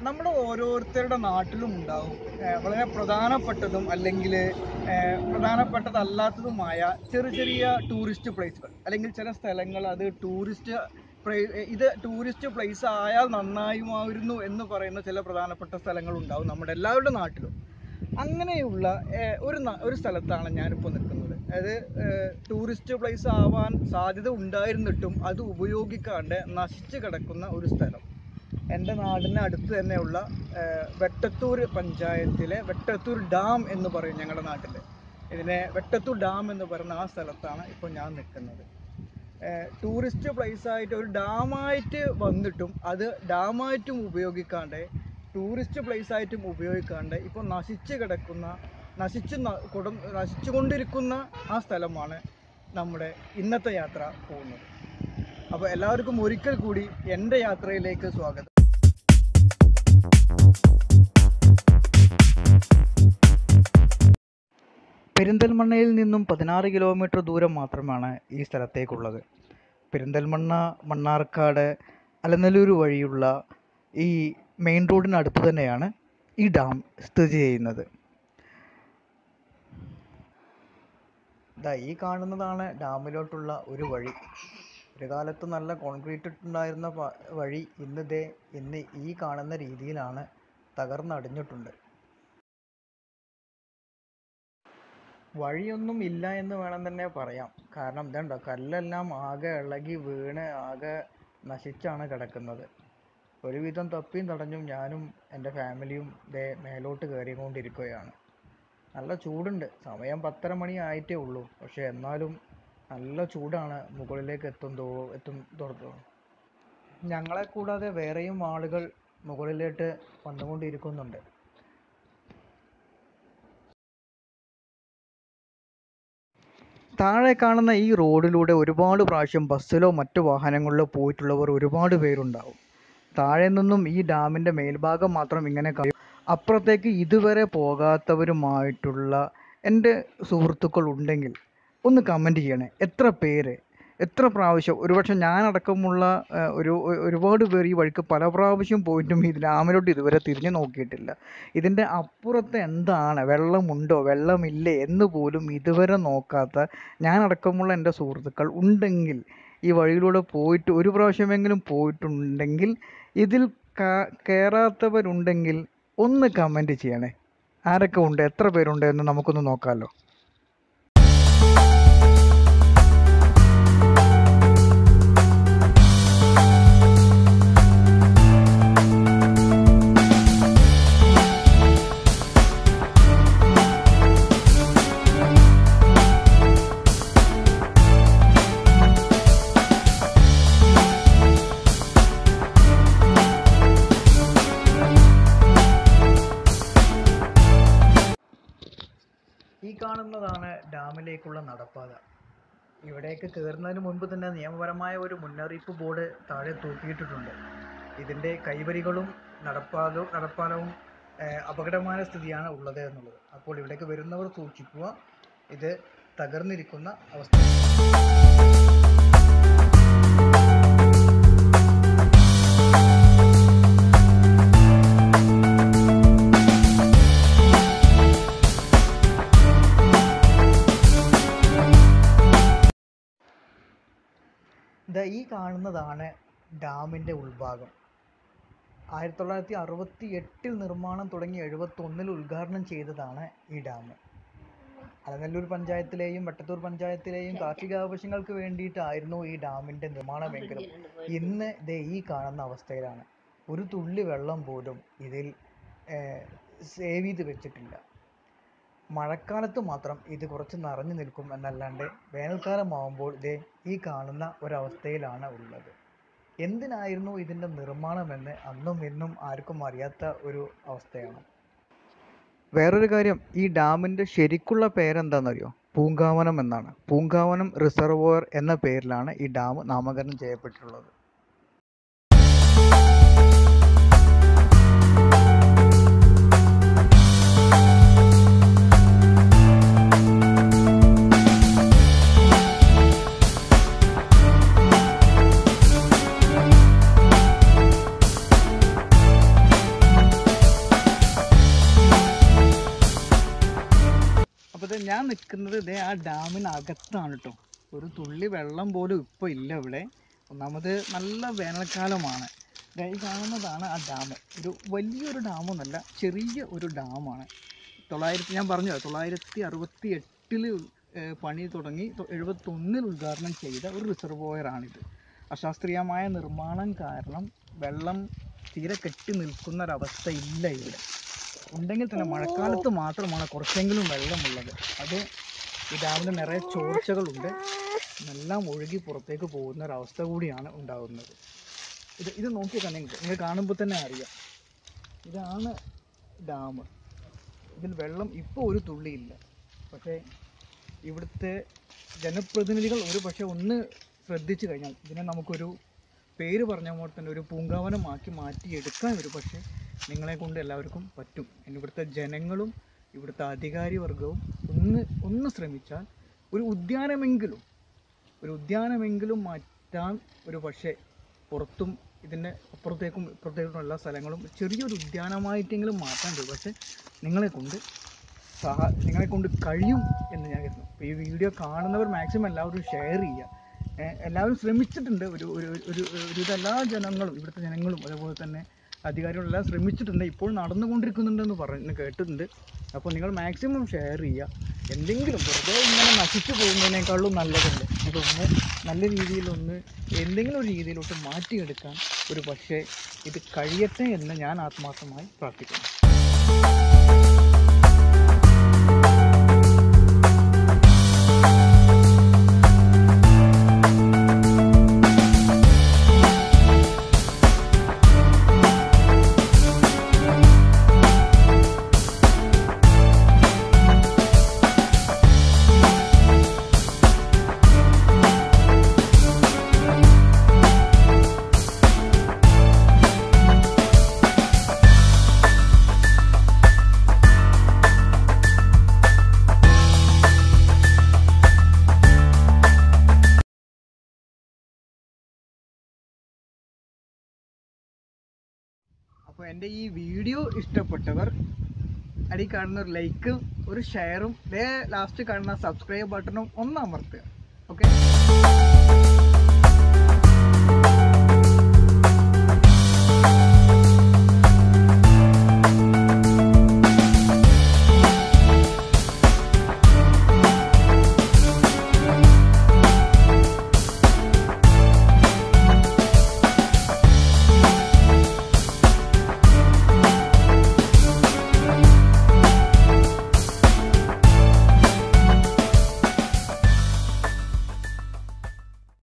നമ്മുടെ ഓരോരുത്തരുടെ നാട്ടിലും ഉണ്ടാവും ഏഹ് വളരെ പ്രധാനപ്പെട്ടതും അല്ലെങ്കിൽ പ്രധാനപ്പെട്ടതല്ലാത്തതുമായ ചെറിയ ചെറിയ ടൂറിസ്റ്റ് പ്ലേസുകൾ അല്ലെങ്കിൽ ചില സ്ഥലങ്ങൾ അത് ടൂറിസ്റ്റ് ഇത് ടൂറിസ്റ്റ് പ്ലേസ് ആയാൽ നന്നായുമായിരുന്നു എന്ന് പറയുന്ന ചില പ്രധാനപ്പെട്ട സ്ഥലങ്ങൾ ഉണ്ടാവും നമ്മുടെ എല്ലാവരുടെ നാട്ടിലും അങ്ങനെയുള്ള ഏഹ്, ഒരു ന- ഒരു സ്ഥലത്താണ് ഞാനിപ്പോൾ നിൽക്കുന്നത് അതായത് ടൂറിസ്റ്റ് പ്ലേസ് ആവാൻ സാധ്യത ഉണ്ടായിരുന്നിട്ടും അത് ഉപയോഗിക്കാണ്ട് നശിച്ചു കിടക്കുന്ന ഒരു സ്ഥലം എൻ്റെ നാടിന് അടുത്ത് തന്നെയുള്ള ഏഹ്, വെട്ടത്തൂർ പഞ്ചായത്തിലെ വെട്ടത്തൂർ ഡാം എന്ന് പറയും ഞങ്ങളുടെ നാട്ടിൽ ഇതിനെ വെട്ടത്തൂർ ഡാം എന്ന് പറയുന്ന ആ സ്ഥലത്താണ് ഇപ്പോൾ ഞാൻ നിൽക്കുന്നത് ടൂറിസ്റ്റ് പ്ലേസ് ആയിട്ട് ഒരു ഡാമായിട്ട് വന്നിട്ടും അത് ഡാമായിട്ടും ഉപയോഗിക്കാണ്ട് ടൂറിസ്റ്റ് പ്ലേസ് ആയിട്ടും ഉപയോഗിക്കാണ്ട് ഇപ്പോൾ നശിച്ച് കിടക്കുന്ന നശിച്ച് ന- കൊടും നശിച്ചുകൊണ്ടിരിക്കുന്ന ആ സ്ഥലമാണ് നമ്മുടെ ഇന്നത്തെ യാത്ര പോകുന്നത് അപ്പോൾ എല്ലാവർക്കും ഒരിക്കൽ കൂടി എൻ്റെ യാത്രയിലേക്ക് സ്വാഗതം പെരിന്തൽമണ്ണയിൽ നിന്നും പതിനാറ് കിലോമീറ്റർ ദൂരം മാത്രമാണ് ഈ സ്ഥലത്തേക്കുള്ളത് പെരിന്തൽമണ്ണ മണ്ണാർക്കാട് അലനല്ലൂർ വഴിയുള്ള ഈ മെയിൻ റോഡിനടുത്ത് തന്നെയാണ് ഈ ഡാം സ്ഥിതി ചെയ്യുന്നത് ദാ ഈ കാണുന്നതാണ് ഡാമിലോട്ടുള്ള ഒരു വഴി ഒരു കാലത്ത് നല്ല കോൺക്രീറ്റ് ഉണ്ടായിരുന്ന പ- വഴി ഇന്ന് ദേ ഇന്ന് ഈ കാണുന്ന രീതിയിലാണ് തകർന്നടിഞ്ഞിട്ടുണ്ട് വഴിയൊന്നും ഇല്ല എന്ന് വേണം തന്നെ പറയാം കാരണം ഇതുണ്ടോ കല്ലെല്ലാം ആകെ ഇളകി വീണ് ആകെ നശിച്ചാണ് കിടക്കുന്നത് ഒരുവിധം തപ്പിയും തടഞ്ഞും ഞാനും എൻ്റെ ഫാമിലിയും ദേ മേലോട്ട് കയറിക്കൊണ്ടിരിക്കുകയാണ് നല്ല ചൂടുണ്ട് സമയം പത്തര മണി ആയിട്ടേ ഉള്ളൂ പക്ഷെ എന്നാലും നല്ല ചൂടാണ് മുകളിലേക്ക് എത്തുന്തോ എത്തും തോറും ഞങ്ങളെ കൂടാതെ വേറെയും ആളുകൾ മുകളിലേക്ക് വന്നുകൊണ്ടിരിക്കുന്നുണ്ട് താഴെ കാണുന്ന ഈ റോഡിലൂടെ ഒരുപാട് പ്രാവശ്യം ബസ്സിലോ മറ്റു വാഹനങ്ങളിലോ പോയിട്ടുള്ളവർ ഒരുപാട് പേരുണ്ടാവും താഴെ നിന്നും ഈ ഡാമിൻ്റെ മേൽഭാഗം മാത്രം ഇങ്ങനെ കഴിയും അപ്പുറത്തേക്ക് ഇതുവരെ പോകാത്തവരുമായിട്ടുള്ള എൻ്റെ സുഹൃത്തുക്കൾ ഉണ്ടെങ്കിൽ ഒന്ന് കമൻറ്റ് ചെയ്യണേ എത്ര പേര് എത്ര പ്രാവശ്യം ഒരുപക്ഷെ ഞാനടക്കമുള്ള ആ, ഒരു ഒ- ഒരുപാട് പേർ ഈ വഴിക്ക് പല പ്രാവശ്യം പോയിട്ടും ഈ ഡാമിലോട്ട് ഇതുവരെ തിരിഞ്ഞു നോക്കിയിട്ടില്ല ഇതിൻ്റെ അപ്പുറത്ത് എന്താണ് വെള്ളമുണ്ടോ വെള്ളമില്ലേ എന്ന് പോലും ഇതുവരെ നോക്കാത്ത ഞാനടക്കമുള്ള എൻ്റെ സുഹൃത്തുക്കൾ ഉണ്ടെങ്കിൽ ഈ വഴിയിലൂടെ പോയിട്ട് ഒരു പ്രാവശ്യമെങ്കിലും പോയിട്ടുണ്ടെങ്കിൽ ഇതിൽ കാ- കയറാത്തവരുണ്ടെങ്കിൽ ഒന്ന് കമൻറ്റ് ചെയ്യണേ ആരൊക്കെ ഉണ്ട് എത്ര പേരുണ്ട് എന്ന് നമുക്കൊന്ന് നോക്കാമല്ലോ ഈ കാണുന്നതാണ് ഡാമിലേക്കുള്ള നടപ്പാത ഇവിടേക്ക് കയറുന്നതിന് മുൻപ് തന്നെ നിയമപരമായ ഒരു മുന്നറിയിപ്പ് ബോർഡ് താഴെ തൂക്കിയിട്ടിട്ടുണ്ട് ഇതിൻ്റെ കൈവരികളും നടപ്പാലവും നടപ്പാലവും ഏഹ്, അപകടമായ സ്ഥിതിയാണ് ഉള്ളത് എന്നുള്ളത് അപ്പോൾ ഇവിടേക്ക് വരുന്നവർ സൂക്ഷിക്കുക ഇത് തകർന്നിരിക്കുന്ന അവസ്ഥ ദാ ഈ കാണുന്നതാണ് ഡാമിൻ്റെ ഉൾഭാഗം ആയിരത്തി തൊള്ളായിരത്തി അറുപത്തി എട്ടിൽ നിർമ്മാണം തുടങ്ങി എഴുപത്തൊന്നിൽ ഉദ്ഘാടനം ചെയ്തതാണ് ഈ ഡാം അലനല്ലൂർ പഞ്ചായത്തിലെയും വെട്ടത്തൂർ പഞ്ചായത്തിലെയും കാർഷിക ആവശ്യങ്ങൾക്ക് വേണ്ടിയിട്ടായിരുന്നു ഈ ഡാമിൻ്റെ നിർമ്മാണമെങ്കിലും ഇന്ന് ദേ ഈ കാണുന്ന അവസ്ഥയിലാണ് ഒരു തുള്ളി വെള്ളം പോലും ഇതിൽ സേവ് ചെയ്ത് വെച്ചിട്ടില്ല മഴക്കാലത്ത് മാത്രം ഇത് കുറച്ച് നിറഞ്ഞു നിൽക്കും എന്നല്ലാണ്ട് വേനൽക്കാലമാവുമ്പോൾ ദേ ഈ കാണുന്ന ഒരവസ്ഥയിലാണ് ഉള്ളത് എന്തിനായിരുന്നു ഇതിൻ്റെ നിർമ്മാണമെന്ന് അന്നും ഇന്നും ആർക്കും അറിയാത്ത ഒരു അവസ്ഥയാണ് വേറൊരു കാര്യം ഈ ഡാമിൻ്റെ ശരിക്കുള്ള പേരെന്താണെന്നറിയോ പൂങ്കാവനം എന്നാണ് പൂങ്കാവനം റിസർവോയർ എന്ന പേരിലാണ് ഈ ഡാം നാമകരണം ചെയ്യപ്പെട്ടിട്ടുള്ളത് ഞാൻ നിൽക്കുന്നത് ഇതേ ആ ഡാമിനകത്താണ് കേട്ടോ ഒരു തുള്ളി വെള്ളം പോലും ഇപ്പോൾ ഇല്ല ഇവിടെ ഒന്നാമത് നല്ല വേനൽക്കാലമാണ് ദേ ഈ കാണുന്നതാണ് ആ ഡാം ഒരു വലിയൊരു ഡാമൊന്നല്ല ചെറിയ ഒരു ഡാമാണ് തൊള്ളായിരത്തി ഞാൻ പറഞ്ഞു തൊള്ളായിരത്തി അറുപത്തി എട്ടിൽ പണി തുടങ്ങി തൊ- എഴുപത്തൊന്നിൽ ഉദ്ഘാടനം ചെയ്ത ഒരു റിസർവോയറാണിത് അശാസ്ത്രീയമായ നിർമ്മാണം കാരണം വെള്ളം തീരെ കെട്ടി നിൽക്കുന്ന ഒരവസ്ഥ ഇല്ല ഇവിടെ ഉണ്ടെങ്കിൽ തന്നെ മഴക്കാലത്ത് മാത്രമാണ് കുറച്ചെങ്കിലും വെള്ളമുള്ളത് അത് ഈ ഡാമിൽ നിറയെ ചോർച്ചകളുണ്ട് എല്ലാം ഒഴുകി പുറത്തേക്ക് പോകുന്ന ഒരവസ്ഥ കൂടിയാണ് ഉണ്ടാകുന്നത് ഇത് ഇത് നോക്കിയാൽ തന്നെ നിങ്ങൾക്ക് നിങ്ങൾ കാണുമ്പോൾ തന്നെ അറിയാം ഇതാണ് ഡാം ഇതിൽ വെള്ളം ഇപ്പോൾ ഒരു തുള്ളിയില്ല പക്ഷേ ഇവിടുത്തെ ജനപ്രതിനിധികൾ ഒരു പക്ഷേ ഒന്ന് ശ്രദ്ധിച്ചു കഴിഞ്ഞാൽ ഇതിനെ നമുക്കൊരു പേര് പറഞ്ഞ പോലെ തന്നെ ഒരു പൂങ്കാവനമാക്കി മാറ്റിയെടുക്കാൻ ഒരു പക്ഷേ നിങ്ങളെ കൊണ്ട് എല്ലാവർക്കും പറ്റും ഇവിടുത്തെ ജനങ്ങളും ഇവിടുത്തെ അധികാരി വർഗവും ഒന്ന് ഒന്ന് ശ്രമിച്ചാൽ ഒരു ഉദ്യാനമെങ്കിലും ഒരു ഉദ്യാനമെങ്കിലും മാറ്റാൻ ഒരു പക്ഷേ പുറത്തും ഇതിൻ്റെ അപ്പുറത്തേക്കും ഇപ്പുറത്തേക്കും എല്ലാ സ്ഥലങ്ങളും ചെറിയൊരു ഉദ്യാനമായിട്ടെങ്കിലും മാറ്റാൻ ഒരു പക്ഷേ നിങ്ങളെ കൊണ്ട് സഹ നിങ്ങളെ കൊണ്ട് കഴിയും എന്ന് ഞാൻ കരുതുന്നു അപ്പോൾ ഈ വീഡിയോ കാണുന്നവർ മാക്സിമം എല്ലാവരും ഷെയർ ചെയ്യുക ഏ, എല്ലാവരും ശ്രമിച്ചിട്ടുണ്ട് ഒരു ഒരു ഒരു ഒരു എല്ലാ ജനങ്ങളും ഇവിടുത്തെ ജനങ്ങളും അതേപോലെ തന്നെ അധികാരികളെല്ലാം ശ്രമിച്ചിട്ടുണ്ട് ഇപ്പോൾ നടന്നുകൊണ്ടിരിക്കുന്നുണ്ടെന്ന് പറഞ്ഞ് കേട്ടിട്ടുണ്ട് അപ്പോൾ നിങ്ങൾ മാക്സിമം ഷെയർ ചെയ്യുക എന്തെങ്കിലും വെറുതെ ഇങ്ങനെ നശിച്ചു പോകുന്നതിനേക്കാളും നല്ലതല്ലേ ഇതൊന്ന് നല്ല രീതിയിലൊന്ന് എന്തെങ്കിലും ഒരു രീതിയിലോട്ട് മാറ്റിയെടുക്കാൻ ഒരു പക്ഷേ ഇത് കഴിയട്ടെ എന്ന് ഞാൻ ആത്മാർത്ഥമായി പ്രാർത്ഥിക്കുന്നു അപ്പോൾ എൻ്റെ ഈ വീഡിയോ ഇഷ്ടപ്പെട്ടവർ അടി കാണുന്ന ഒരു ലൈക്കും ഒരു ഷെയറും ദേ ലാസ്റ്റ് കാണുന്ന സബ്സ്ക്രൈബ് ബട്ടണും ഒന്ന് അമർത്തുക ഓക്കെ